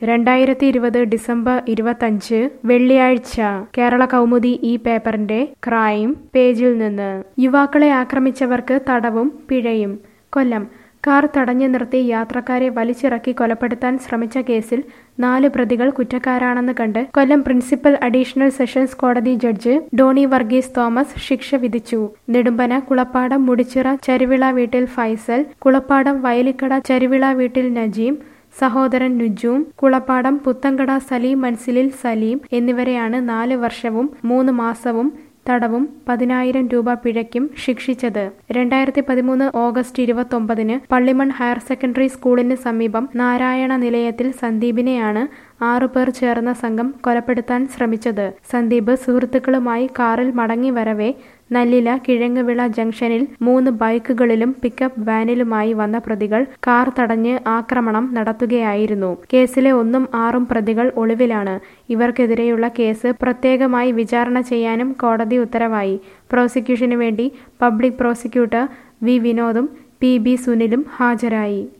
രണ്ടായിരത്തി ഇരുപത് ഡിസംബർ ഇരുപത്തഞ്ച് വെള്ളിയാഴ്ച കേരള കൗമുദി ഈ പേപ്പറിന്റെ ക്രൈം പേജിൽ നിന്ന് യുവാക്കളെ ആക്രമിച്ചവർക്ക് തടവും പിഴയും കൊല്ലം കാർ തടഞ്ഞു നിർത്തി യാത്രക്കാരെ വലിച്ചിറക്കി കൊലപ്പെടുത്താൻ ശ്രമിച്ച കേസിൽ നാല് പ്രതികൾ കുറ്റക്കാരാണെന്ന് കണ്ട് കൊല്ലം പ്രിൻസിപ്പൽ അഡീഷണൽ സെഷൻസ് കോടതി ജഡ്ജ് ഡോണി വർഗീസ് തോമസ് ശിക്ഷ വിധിച്ചു നെടുമ്പന കുളപ്പാടം മുടിച്ചിറ ചരുവിള വീട്ടിൽ ഫൈസൽ കുളപ്പാടം വയലിക്കട ചരുവിള വീട്ടിൽ നജീം സഹോദരൻ നുജൂം കുളപ്പാടം പുത്തങ്കട സലീം മൻസിലിൽ സലീം എന്നിവരെയാണ് നാല് വർഷവും മൂന്ന് മാസവും തടവും പതിനായിരം രൂപ പിഴയ്ക്കും ശിക്ഷിച്ചത് രണ്ടായിരത്തി പതിമൂന്ന് ഓഗസ്റ്റ് ഇരുപത്തൊമ്പതിന് പള്ളിമൺ ഹയർ സെക്കൻഡറി സ്കൂളിന് സമീപം നാരായണ നിലയത്തിൽ സന്ദീപിനെയാണ് ആറുപേർ ചേർന്ന സംഘം കൊലപ്പെടുത്താൻ ശ്രമിച്ചത് സന്ദീപ് സുഹൃത്തുക്കളുമായി കാറിൽ മടങ്ങി വരവെ നല്ലില കിഴങ്ങുവിള ജംഗ്ഷനിൽ മൂന്ന് ബൈക്കുകളിലും പിക്കപ്പ് വാനിലുമായി വന്ന പ്രതികൾ കാർ തടഞ്ഞ് ആക്രമണം നടത്തുകയായിരുന്നു കേസിലെ ഒന്നും ആറും പ്രതികൾ ഒളിവിലാണ് ഇവർക്കെതിരെയുള്ള കേസ് പ്രത്യേകമായി വിചാരണ ചെയ്യാനും കോടതി ഉത്തരവായി പ്രോസിക്യൂഷനു വേണ്ടി പബ്ലിക് പ്രോസിക്യൂട്ടർ വി വിനോദും പി ബി സുനിലും ഹാജരായി